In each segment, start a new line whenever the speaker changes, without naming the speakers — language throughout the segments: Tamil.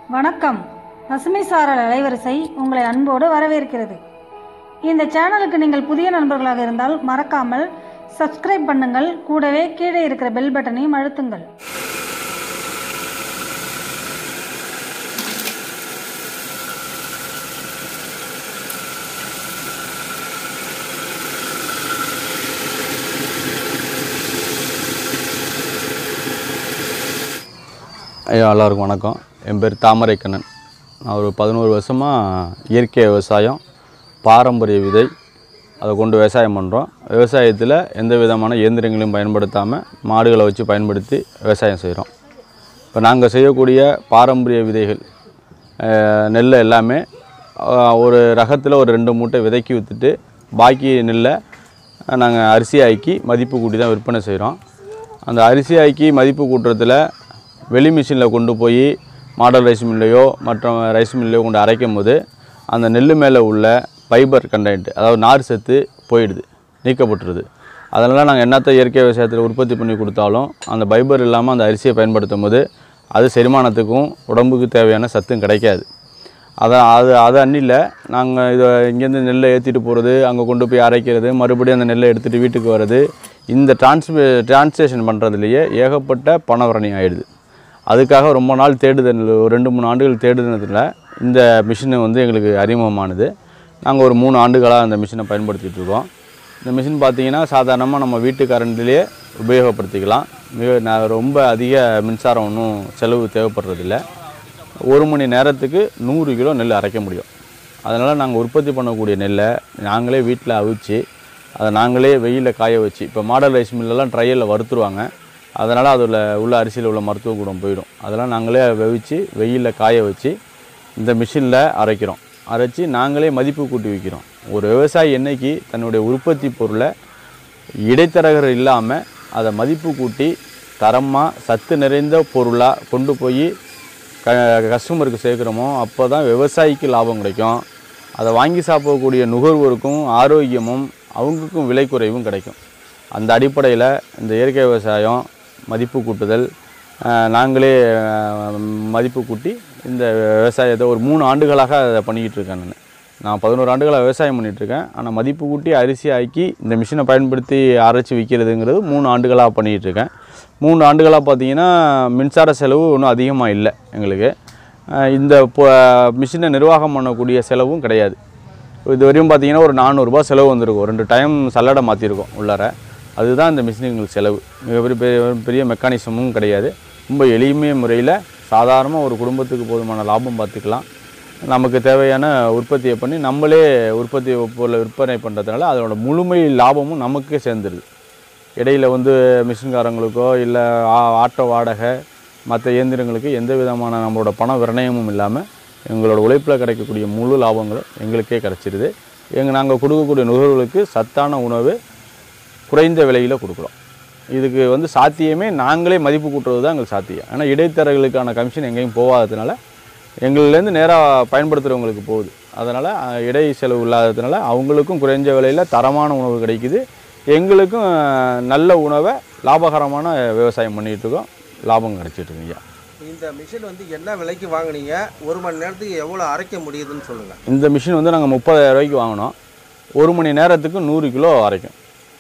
வணக்கம் பசுமை சாரல் அலைவரிசை உங்களை அன்போடு வரவேற்கிறது இந்த சேனலுக்கு நீங்கள் புதிய நண்பர்களாக இருந்தால் மறக்காமல் சப்ஸ்கிரைப் பண்ணுங்கள் கூடவே கீழே இருக்கிற பெல் பட்டனையும் அழுத்துங்கள்
ஐயா எல்லாருக்கும் வணக்கம் என் பேர் தாமரை கண்ணன் நான் ஒரு பதினோரு வருஷமாக இயற்கை விவசாயம் பாரம்பரிய விதை அதை கொண்டு விவசாயம் பண்ணுறோம் விவசாயத்தில் எந்த விதமான இயந்திரங்களையும் பயன்படுத்தாமல் மாடுகளை வச்சு பயன்படுத்தி விவசாயம் செய்கிறோம் இப்போ நாங்கள் செய்யக்கூடிய பாரம்பரிய விதைகள் அஹ், நெல் எல்லாமே அஹ், ஒரு ரகத்தில் ஒரு ரெண்டு மூட்டை விதைக்கி விற்றுட்டு பாக்கி நெல்லை நாங்கள் அரிசி ஆக்கி மதிப்பு கூட்டி தான் விற்பனை செய்கிறோம் அந்த அரிசி ஆக்கி மதிப்பு கூட்டுறதுல வெளி மிஷினில் கொண்டு போய் மாடல் ரைஸ் மில்லையோ மற்ற ரைஸ் மில்லையோ கொண்டு அரைக்கும் போது அந்த நெல் மேலே உள்ள ஃபைபர் கண்டென்ட் அதாவது நார் சத்து போயிடுது நீக்கப்பட்டுருது அதனால் நாங்கள் என்னத்தை இயற்கை விவசாயத்தில் உற்பத்தி பண்ணி கொடுத்தாலும் அந்த ஃபைபர் இல்லாமல் அந்த அரிசியை பயன்படுத்தும் போது அது செரிமானத்துக்கும் உடம்புக்கு தேவையான சத்தும் கிடைக்காது அதான் அது அது அன்னில் நாங்கள் இதை இங்கேருந்து நெல்லை ஏற்றிட்டு போகிறது அங்கே கொண்டு போய் அரைக்கிறது மறுபடியும் அந்த நெல்லை எடுத்துகிட்டு வீட்டுக்கு வர்றது இந்த டிரான்ஸ்மே டிரான்ஸ்லேஷன் பண்ணுறதுலையே ஏகப்பட்ட பணவரணி ஆயிடுது அதுக்காக ரொம்ப நாள் தேடுதல் ஒரு ரெண்டு மூணு ஆண்டுகள் தேடுனதில் இந்த மிஷினை வந்து எங்களுக்கு அறிமுகமானது நாங்கள் ஒரு மூணு ஆண்டுகளாக அந்த மிஷினை பயன்படுத்திட்டு இருக்கோம் இந்த மிஷின் பார்த்தீங்கன்னா சாதாரணமாக நம்ம வீட்டு கரண்ட்லேயே உபயோகப்படுத்திக்கலாம் மிக ந- ரொம்ப அதிக மின்சாரம் ஒன்றும் செலவு தேவைப்படுறதில்ல ஒரு மணி நேரத்துக்கு நூறு கிலோ நெல் அரைக்க முடியும் அதனால் நாங்கள் உற்பத்தி பண்ணக்கூடிய நெல்லை நாங்களே வீட்டில் அவிச்சு அதை நாங்களே வெயிலில் காய வச்சு இப்போ மாடல் ரைஸ் மில்லெல்லாம் ட்ரையலில் வறுத்துருவாங்க அதனால் அதில் உள்ள அரிசியில் உள்ள மருத்துவ குணம் போயிடும் அதெல்லாம் நாங்களே வெவிச்சு வெயிலில் காய வச்சு இந்த மிஷினில் அரைக்கிறோம் அரைச்சி நாங்களே மதிப்பு கூட்டி விற்கிறோம் ஒரு விவசாயி என்னைக்கு தன்னுடைய உற்பத்தி பொருளை இடைத்தரகர் இல்லாமல் அதை மதிப்பு கூட்டி தரமாக சத்து நிறைந்த பொருளாக கொண்டு போய் க கஸ்டமருக்கு சேர்க்குறோமோ அப்போ தான் விவசாயிக்கு லாபம் கிடைக்கும் அதை வாங்கி சாப்பிடக்கூடிய நுகர்வோருக்கும் ஆரோக்கியமும் அவங்களுக்கும் விலை குறைவும் கிடைக்கும் அந்த அடிப்படையில் இந்த இயற்கை விவசாயம் மதிப்பு கூட்டுதல் அஹ், நாங்களே அஹ், மதிப்பு கூட்டி இந்த விவசாயத்தை ஒரு மூணு ஆண்டுகளாக அதை பண்ணிக்கிட்டு இருக்கேன் நான் நான் பதினோரு ஆண்டுகளாக விவசாயம் பண்ணிட்டு இருக்கேன் ஆனால் மதிப்பு கூட்டி அரிசி ஆக்கி இந்த மிஷினை பயன்படுத்தி அரைச்சி விற்கிறதுங்கிறது மூணு ஆண்டுகளாக பண்ணிக்கிட்டு இருக்கேன் மூணு ஆண்டுகளாக பார்த்தீங்கன்னா மின்சார செலவு ஒன்றும் அதிகமாக இல்லை எங்களுக்கு அஹ் இந்த பொ- மிஷினை நிர்வாகம் பண்ணக்கூடிய செலவும் கிடையாது இது வரையும் பார்த்தீங்கன்னா ஒரு நானூறுரூபா செலவு வந்திருக்கும் ரெண்டு டைம் சல்லடை மாற்றிருக்கோம் உள்ளார அதுதான் இந்த மிஷினுங்களுக்கு செலவு மிகப்பெரிய பெரிய பெரிய மெக்கானிசமும் கிடையாது ரொம்ப எளிமைய முறையில் சாதாரணமாக ஒரு குடும்பத்துக்கு போதுமான லாபம் பார்த்துக்கலாம் நமக்கு தேவையான உற்பத்தியை பண்ணி நம்மளே உற்பத்தி பொருளை விற்பனை பண்ணுறதுனால அதோட முழுமை லாபமும் நமக்கே சேர்ந்துருது இடையில வந்து மிஷின்காரங்களுக்கோ இல்லை ஆட்டோ வாடகை மற்ற இயந்திரங்களுக்கு எந்த விதமான நம்மளோட பண விரணயமும் இல்லாமல் எங்களோட உழைப்பில் கிடைக்கக்கூடிய முழு லாபங்களும் எங்களுக்கே கிடச்சிருது எங்கள் நாங்கள் கொடுக்கக்கூடிய நுகர்வுகளுக்கு சத்தான உணவு குறைந்த விலையில் கொடுக்குறோம் இதுக்கு வந்து சாத்தியமே நாங்களே மதிப்பு கூட்டுறது தான் எங்களுக்கு சாத்தியம் ஆனால் இடைத்தரகர்களுக்கான கமிஷன் எங்கேயும் போகாததுனால எங்கள்லேருந்து நேராக பயன்படுத்துகிறவங்களுக்கு போகுது அதனால் இடை செலவு இல்லாததுனால அவங்களுக்கும் குறைஞ்ச விலையில் தரமான உணவு கிடைக்குது எங்களுக்கும் அஹ், நல்ல உணவை லாபகரமான விவசாயம் பண்ணிகிட்டு இருக்கோம் லாபம் கிடைச்சிட்டு இருக்குங்க
இந்த மிஷின் வந்து என்ன விலைக்கு வாங்குனீங்க ஒரு மணி நேரத்துக்கு எவ்வளோ அரைக்க முடியுதுன்னு சொல்லுங்கள்
இந்த மிஷின் வந்து நாங்கள் முப்பதாயிரம் ரூபாய்க்கு வாங்கினோம் ஒரு மணி நேரத்துக்கு நூறு கிலோ அரைக்கும்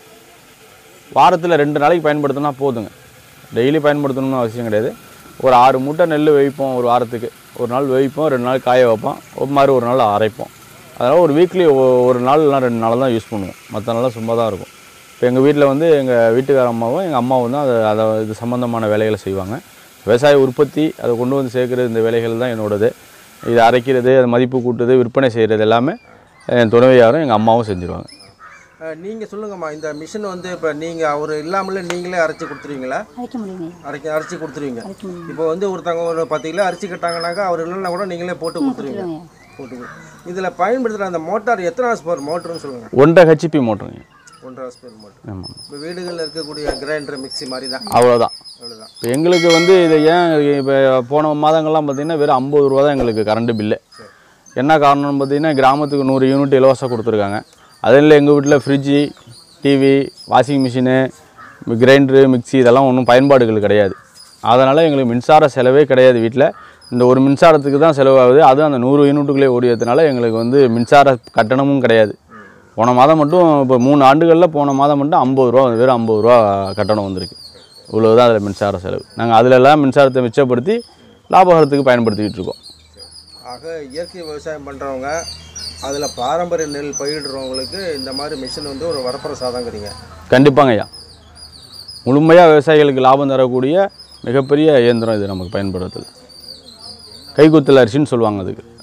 வாரத்தில் ரெண்டு நாளைக்கு பயன்படுத்தினா போதுங்க டெய்லி பயன்படுத்தணும்னு அவசியம் கிடையாது ஒரு ஆறு மூட்டை நெல் வைப்போம் ஒரு வாரத்துக்கு ஒரு நாள் வைப்போம் ரெண்டு நாள் காய வைப்போம் ஒரு மாதிரி ஒரு நாள் அரைப்போம் அதனால் ஒரு வீக்லி ஒரு நாள் இல்லைனா ரெண்டு நாள் தான் யூஸ் பண்ணுவோம் மற்ற நாளாக சும்மா தான் இருக்கும் இப்போ எங்கள் வீட்டில் வந்து எங்கள் வீட்டுக்கார அம்மாவும் எங்கள் அம்மாவும் தான் அதை அதை இது சம்மந்தமான வேலைகளை செய்வாங்க விவசாய உற்பத்தி அதை கொண்டு வந்து சேர்க்குறது இந்த வேலைகள் தான் என்னோடது இதை அரைக்கிறது அதை மதிப்பு கூட்டுறது விற்பனை செய்கிறது எல்லாமே என் துணைவியாரும் எங்கள் அம்மாவும் செஞ்சுருவாங்க
நீங்கள் சொல்லுங்கம்மா இந்த மிஷின் வந்து இப்போ நீங்கள் அவர் இல்லாமலே நீங்களே அரைச்சி கொடுத்துருவீங்களா
அழைக்க முடியுங்க
அரைக்க அரைச்சி கொடுத்துருவீங்க இப்போ வந்து ஒருத்தவங்க ஒரு பத்து கிலோ அரிசி கட்டாங்கனாக்கா அவர் இல்லைன்னா கூட நீங்களே போட்டு கொடுத்துருவீங்க போட்டு இதில் பயன்படுத்துகிற அந்த மோட்டார் எத்தனை ஹார்ஸ் பவர் மோட்டர்னு சொல்லுங்கள்
ஒன்றரை ஹெச்பி மோட்டருங்க
ஒன்றரை ஹார்ஸ் பவர் மோட்டர்
ஆமாம்
இப்போ வீடுகளில் இருக்கக்கூடிய கிரைண்டர் மிக்ஸி மாதிரி தான்
அவ்வளோதான்
அவ்வளோதான்
இப்போ எங்களுக்கு வந்து இதை ஏன் இப்போ போன மாதங்கள்லாம் பார்த்திங்கன்னா வெறும் ஐம்பது ரூபா தான் எங்களுக்கு கரண்ட் பில்லு என்ன காரணம்னு பார்த்தீங்கன்னா கிராமத்துக்கு நூறு யூனிட் இலவசம் கொடுத்துருக்காங்க அதில் எங்கள் வீட்டில் fridge TV washing machine grinder mixie இதெல்லாம் ஒன்றும் பயன்பாடுகள் கிடையாது அதனால் எங்களுக்கு மின்சார செலவே கிடையாது வீட்டில் இந்த ஒரு மின்சாரத்துக்கு தான் செலவாகுது அதுவும் அந்த நூறு யூனிட்டுக்குள்ளே ஓடியதுனால எங்களுக்கு வந்து மின்சார கட்டணமும் கிடையாது போன மாதம் மட்டும் இப்போ மூணு ஆண்டுகளில் போன மாதம் மட்டும் ஐம்பது ரூபா வெறும் ஐம்பது ரூபா கட்டணம் வந்திருக்கு இவ்வளோ தான் அதில் மின்சார செலவு நாங்கள் அதில் எல்லாம் மின்சாரத்தை மிச்சப்படுத்தி லாபகரத்துக்கு பயன்படுத்திக்கிட்டு இருக்கோம்
ஆக இயற்கை விவசாயம் பண்ணுறவங்க அதில் பாரம்பரிய நெல் பயிரிடுறவங்களுக்கு இந்த மாதிரி மிஷின் வந்து ஒரு வரப்பிரசாதங்கிறீங்க
கண்டிப்பாங்க ஐயா முழுமையாக விவசாயிகளுக்கு லாபம் தரக்கூடிய மிகப்பெரிய இயந்திரம் இது நமக்கு பயன்படுத்துது கைக்குத்தல் அரிசின்னு சொல்லுவாங்க அதுக்கு